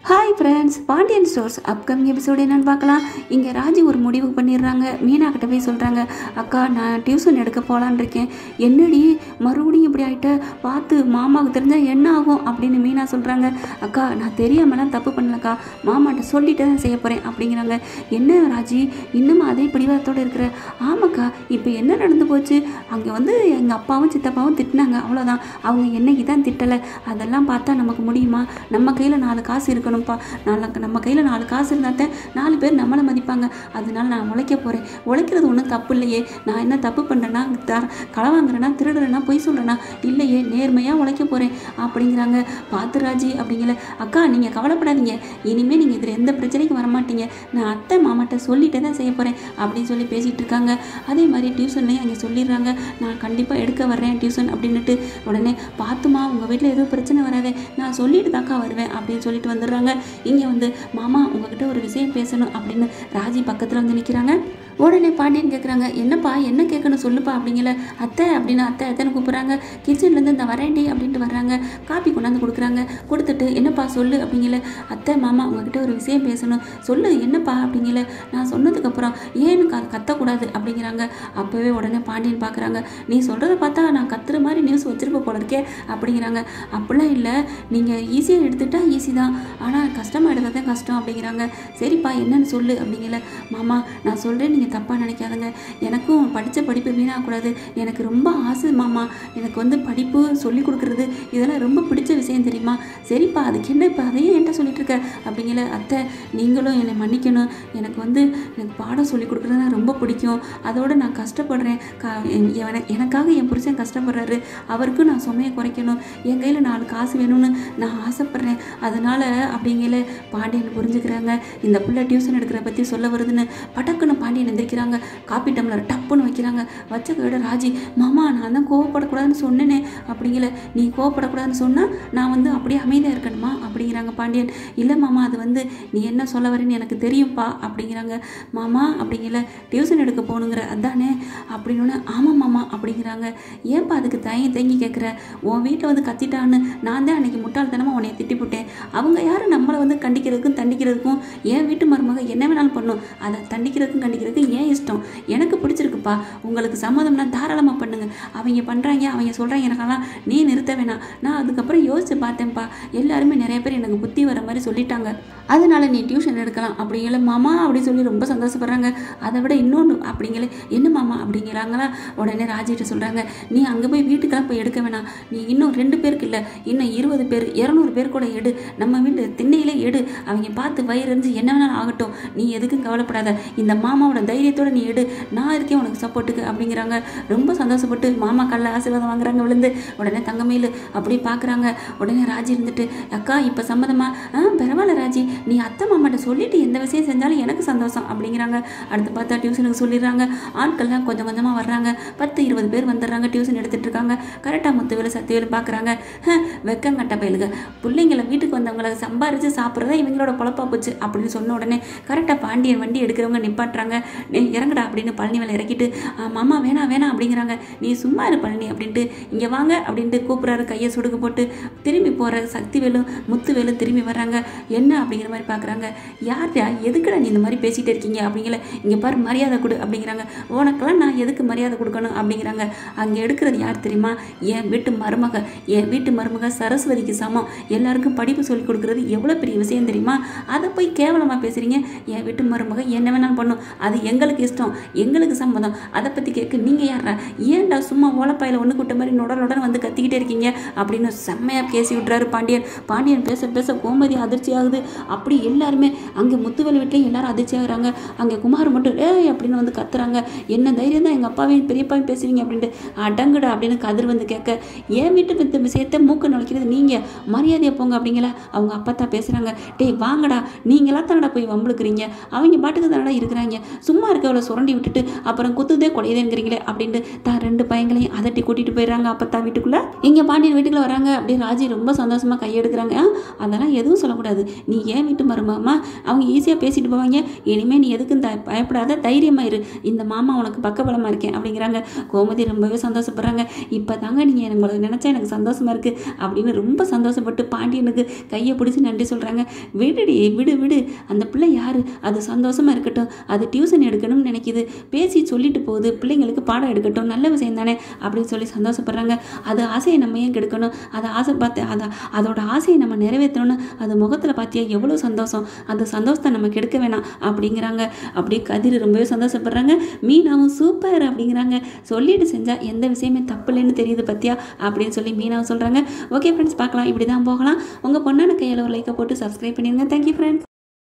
hi friends Pandian stores upcoming episode என்னன்னு பார்க்கலாம் இங்கே ராஜி ஒரு முடிவு பண்ணிடுறாங்க மீனா கிட்ட போய் சொல்கிறாங்க அக்கா நான் டியூஷன் எடுக்க போகலான் இருக்கேன் என்னடி மறுபடியும் இப்படி ஆகிட்ட பார்த்து மாமாவுக்கு தெரிஞ்சால் என்ன ஆகும் அப்படின்னு மீனா சொல்கிறாங்க அக்கா நான் தெரியாமலாம் தப்பு பண்ணலக்கா மாமாட்ட சொல்லிட்டு தான் செய்ய போகிறேன் அப்படிங்கிறாங்க என்ன ராஜி இன்னும் அதே பிடிவாதத்தோடு இருக்கிற ஆமாக்கா இப்போ என்ன நடந்து போச்சு அங்கே வந்து எங்கள் அப்பாவும் சித்தப்பாவும் திட்டினாங்க அவ்வளோதான் அவங்க என்னைக்கு தான் திட்டலை அதெல்லாம் பார்த்தா நமக்கு முடியுமா நம்ம கையில் நாலு காசு இருக்கணும்ப்பா நாளைக்கு நம்ம கையில் நாலு காசு இருந்தால் தான் நாலு பேர் நம்மளை மதிப்பாங்க அதனால நான் உழைக்க போகிறேன் உழைக்கிறது ஒன்றும் தப்பு இல்லையே நான் என்ன தப்பு பண்ணுறேன்னா த களை வாங்குறேன்னா திருடுறேன்னா பொய் சொல்கிறேன்னா இல்லையே நேர்மையாக உழைக்க போகிறேன் அப்படிங்கிறாங்க பார்த்து ராஜி அப்படிங்கல அக்கா நீங்கள் கவலைப்படாதீங்க இனிமேல் நீங்கள் இதில் எந்த பிரச்சனைக்கும் வரமாட்டீங்க நான் அத்தை மாமாட்ட சொல்லிட்டே தான் செய்ய போகிறேன் அப்படின்னு சொல்லி பேசிகிட்டு இருக்காங்க அதே மாதிரி டியூஷன்லேயும் அங்கே சொல்லிடுறாங்க நான் கண்டிப்பாக எடுக்க வர்றேன் டியூஷன் அப்படின்னுட்டு உடனே பார்த்துமா உங்கள் வீட்டில் எதுவும் பிரச்சனை வராதே நான் சொல்லிட்டு தாக்கா வருவேன் அப்படின்னு சொல்லிட்டு வந்துடுறாங்க இங்கே வந்து மாமா உங்ககிட்ட ஒரு விஷயம் பேசணும் அப்படின்னு ராஜி பக்கத்தில் வந்து நிற்கிறாங்க உடனே பாண்டியன் கேட்குறாங்க என்னப்பா என்ன கேட்கணும் சொல்லுப்பா அப்படிங்கல அத்தை அப்படின்னு அத்தை அத்தைன்னு கூப்பிட்றாங்க கிச்சன்லேருந்து இந்த வரேன்டி அப்படின்ட்டு வர்றாங்க காப்பி கொண்டாந்து கொடுக்குறாங்க கொடுத்துட்டு என்னப்பா சொல்லு அப்படிங்கல அத்தை மாமா உங்ககிட்ட ஒரு விஷயம் பேசணும் சொல்லு என்னப்பா அப்படிங்கல நான் சொன்னதுக்கப்புறம் ஏன்னு க கத்தக்கூடாது அப்படிங்கிறாங்க அப்போவே உடனே பாண்டியன் பார்க்குறாங்க நீ சொல்கிறத பார்த்தா நான் கத்துற மாதிரி நியூஸ் வச்சிருப்ப போல இருக்கே அப்படிங்கிறாங்க அப்படிலாம் இல்லை நீங்கள் ஈஸியாக எடுத்துட்டா ஈஸி தான் ஆனால் கஷ்டமாக எடுத்தால் தான் கஷ்டம் அப்படிங்கிறாங்க சரிப்பா என்னன்னு சொல்லு அப்படிங்கல மாமா நான் சொல்கிறேன் நீங்கள் தப்பாக நினைக்காதங்க எனக்கும் படித்த படிப்பு வீணாகக்கூடாது எனக்கு ரொம்ப ஆசை மாமா எனக்கு வந்து படிப்பு சொல்லி கொடுக்குறது இதெல்லாம் ரொம்ப பிடிச்ச விஷயம் தெரியுமா சரிப்பா அதுக்கு என்ன இப்போ அதையும் என்கிட்ட சொல்லிட்டு இருக்க அப்படிங்கல அத்தை நீங்களும் என்னை மன்னிக்கணும் எனக்கு வந்து எனக்கு பாடம் சொல்லி கொடுக்குறதுனா ரொம்ப பிடிக்கும் அதோடு நான் கஷ்டப்படுறேன் கா என்- என- எனக்காக என் புருஷன் கஷ்டப்படுறாரு அவருக்கும் நான் சுமையை குறைக்கணும் என் கையில் நாலு காசு வேணும்னு நான் ஆசைப்பட்றேன் அதனால் அப்படிங்கல பாண்டியன் புரிஞ்சுக்கிறாங்க இந்த பிள்ளை டியூஷன் எடுக்கிற பற்றி சொல்ல வருதுன்னு பட்டக்குன்னு பாண்டியன் எந்திரிக்கிறாங்க காப்பி டம்ளர் டப்புன்னு வைக்கிறாங்க வச்ச கையோட ராஜி மாமா நான் தான் கோவப்படக்கூடாதுன்னு சொன்னேனே அப்படிங்கல நீ கோவப்படக்கூடாதுன்னு சொன்னால் நான் வந்து அப்படியே அமைதியாக இருக்கணுமா அப்படிங்கிறாங்க பாண்டியன் இல்லை மாமா அது வந்து நீ என்ன சொல்ல வரேன்னு எனக்கு தெரியும்ப்பா அப்படிங்கிறாங்க மாமா அப்படிங்கல டியூஷன் எடுக்க போகணுங்கிற அதானே அப்படின்னு ஆமாம் மாமா அப்படிங்கிறாங்க ஏன்ப்பா அதுக்கு தயங்கி தேங்கி கேட்குற உன் வீட்டில் வந்து கத்திட்டான்னு நான் தான் அன்னைக்கு முட்டாள்தனமாக உன்னை திட்டி போட்டேன் அவங்க யாரும் நம்மளை வந்து கண்டிக்கிறதுக்கும் தண்டிக்கிறதுக்கும் என் வீட்டு மருமக என்ன வேணாலும் பண்ணும் அதை தண்டிக்கிறதுக்கும் கண்டிக்கிறதுக்கும் ஏன் இஷ்டம் எனக்கு பிடிச்சிருக்குப்பா உங்களுக்கு சம்மதம்னா தாராளமாக பண்ணுங்க அவங்க பண்ணுறாங்க அவங்க சொல்கிறாங்க எனக்கெல்லாம் நீ நிறுத்த வேணாம் நான் அதுக்கப்புறம் யோசிச்சு பார்த்தேன்ப்பா எல்லாருமே நிறைய பேர் எனக்கு புத்தி வர மாதிரி சொல்லிட்டாங்க அதனால நீ டியூஷன் எடுக்கலாம் அப்படிங்கல மாமா அப்படி சொல்லி ரொம்ப சந்தோஷப்படுறாங்க அதை விட இன்னொன்று அப்படிங்கல என்ன மாமா அப்படிங்கிறாங்களா உடனே ராஜிட்ட சொல்கிறாங்க நீ அங்கே போய் வீட்டுக்கெல்லாம் போய் எடுக்க வேணாம் நீ இன்னும் ரெண்டு பேருக்கு இல்லை இன்னும் இருபது பேர் இரநூறு பேர் கூட எடு நம்ம வீட்டு திண்ணையிலே எடு அவங்க பார்த்து வயிறு எரிஞ்சு என்ன வேணாலும் ஆகட்டும் நீ எதுக்கும் கவலைப்படாத இந்த மாமாவோட தைரியத்தோட நீ எடு நான் இருக்கேன் உனக்கு சப்போர்ட்டுக்கு அப்படிங்கிறாங்க ரொம்ப சந்தோஷப்பட்டு மாமா கல்ல ஆசீர்வாதம் வாங்குறாங்க விழுந்து உடனே தங்கமேலு அப்படி பார்க்குறாங்க உடனே ராஜி இருந்துட்டு அக்கா இப்போ சம்மதமா ஆ பரவாயில்ல ராஜி நீ அத்தை மாமாட்ட சொல்லிட்டு எந்த விஷயம் செஞ்சாலும் எனக்கு சந்தோஷம் அப்படிங்கிறாங்க அடுத்து பார்த்தா டியூஷனுக்கு சொல்லிடுறாங்க ஆட்கள்லாம் கொஞ்சம் கொஞ்சமாக வர்றாங்க பத்து இருபது பேர் வந்துடுறாங்க டியூஷன் எடுத்துட்டு இருக்காங்க கரெக்டாக முத்துவேலு சத்தியவேலு பார்க்குறாங்க வெக்கங்கட்ட பயலுக பிள்ளைங்கள வீட்டுக்கு வந்தவங்கள சம்பாரித்து சாப்பிட்றதா இவங்களோட பொழப்பா போச்சு அப்படின்னு சொன்ன உடனே கரெக்டாக பாண்டியன் வண்டி எடுக்கிறவங்க நிப்பாட்டுறாங்க "டேய், இறங்குடா அப்படின்னு பழனி மேலே இறக்கிட்டு "ஆ, மாமா வேணாம் வேணாம் அப்படிங்கிறாங்க நீ சும்மா இரு பழனி அப்படின்ட்டு இங்கே வாங்க அப்படின்ட்டு கூப்பிட்றாரு கையை சுடுக்கு போட்டு திரும்பி போகிற சக்திவேலும் முத்துவேலும் திரும்பி வர்றாங்க என்ன அப்படிங்கிற மாதிரி பார்க்குறாங்க யார்டா எதுக்குடா நீ இந்த மாதிரி பேசிகிட்டு இருக்கீங்க அப்படிங்கல இங்கே பாரு மரியாதை கொடு அப்படிங்கிறாங்க உனக்கெல்லாம் நான் எதுக்கு மரியாதை கொடுக்கணும் அப்படிங்கிறாங்க அங்கே எடுக்கிறது யார் தெரியுமா என் வீட்டு மருமக என் வீட்டு மருமக சரஸ்வதிக்கு சமம் எல்லாருக்கும் படிப்பு சொல்லி கொடுக்குறது எவ்வளோ பெரிய விஷயம் தெரியுமா அதை போய் கேவலமாக பேசுகிறீங்க என் வீட்டு மருமக என்ன வேணாலும் பண்ணும் அது எங்களுக்கு இஷ்டம் எங்களுக்கு சம்மதம் அதை பற்றி கேட்க நீங்கள் யாரா ஏன்டா சும்மா ஓலப்பாயில் ஒன்று கூட்ட மாதிரி நொட நொடன் வந்து கத்திக்கிட்டே இருக்கீங்க அப்படின்னு செம்மையாக பேசி விட்றாரு பாண்டியன் பாண்டியன் பேச பேச கோமதி அதிர்ச்சி ஆகுது அப்படி எல்லாருமே அங்கே முத்துவேலு வீட்லேயும் எல்லாரும் அதிர்ச்சி ஆகுறாங்க அங்கே குமார் மட்டும் ஏய் அப்படின்னு வந்து கத்துறாங்க என்ன தைரியம் தான் எங்கள் அப்பாவையும் பெரியப்பாவையும் பேசுவீங்க அப்படின்ட்டு அடங்குடா அப்படின்னு கதிர் வந்து கேட்க என் வீட்டு வித்த விஷயத்தை மூக்க நுழைக்கிறது நீங்கள் மரியாதையை போங்க அப்படிங்களா அவங்க அப்பா தான் பேசுகிறாங்க டேய் வாங்கடா நீங்களா தானடா போய் வம்பளுக்குறீங்க அவங்க பாட்டுக்கு தானடா இருக்கிறாங்க சும்மா இருக்கவளை சுரண்டி விட்டுட்டு அப்புறம் குத்துதே கொலையுதேங்கிறீங்களே அப்படின்ட்டு தான் ரெண்டு பையங்களையும் அதட்டி கூட்டிகிட்டு போயிடுறாங்க அப்பத்தா வீட்டுக்குள்ளே இங்கே பாண்டியன் வீட்டுக்குள்ள வராங்க அப்படியே ராஜி ரொம்ப சந்தோஷமாக கையெடுக்கிறாங்க "ஆ, அதெல்லாம் எதுவும் சொல்லக்கூடாது நீ ஏன் வீட்டு மருமாமா அவங்க ஈஸியாக பேசிட்டு போவாங்க இனிமேல் நீ எதுக்கும் த பயப்படாத தைரியமாக இரு இந்த மாமா உனக்கு பக்கபலமாக இருக்கேன் அப்படிங்கிறாங்க கோமதி ரொம்பவே சந்தோஷப்படுறாங்க இப்போ தாங்க நீங்கள் உங்களை நினச்சா எனக்கு சந்தோஷமாக இருக்குது அப்படின்னு ரொம்ப சந்தோஷப்பட்டு பாண்டியனுக்கு கையை பிடிச்சி நன்றி சொல்கிறாங்க விடுடி விடு விடு அந்த பிள்ளை யார் அது சந்தோஷமாக இருக்கட்டும் அது டியூஷன் எடுக்கணும்னு நினைக்கிது பேசி சொல்லிட்டு போகுது பிள்ளைங்களுக்கு பாடம் எடுக்கட்டும் நல்ல விஷயம் தானே அப்படின்னு சொல்லி சந்தோஷப்படுறாங்க அது ஆசையை நம்ம ஏன் கெடுக்கணும் அதை ஆசை பார்த்து அதை அதோட ஆசையை நம்ம நிறைவேற்றணும்னு அது முகத்தில் பார்த்தியா எவ்வளோ சந்தோஷம் அந்த சந்தோஷத்தை நம்ம கெடுக்க வேணாம் அப்படிங்கிறாங்க அப்படியே கதிர் ரொம்பவே சந்தோஷப்படுறாங்க மீனாவும் சூப்பர் அப்படிங்கிறாங்க சொல்லிட்டு செஞ்சால் எந்த விஷயமே தப்பு இல்லைன்னு தெரியுது பத்தியா அப்படின்னு சொல்லி மீனாவும் சொல்கிறாங்க ஓகே ஃப்ரெண்ட்ஸ் பார்க்கலாம் இப்படி தான் போகலாம் உங்கள் பொண்ணான கையில் ஒரு லைக்கை போட்டு சப்ஸ்கிரைப் பண்ணிடுங்க தேங்க்யூ ஃப்ரெண்ட்ஸ்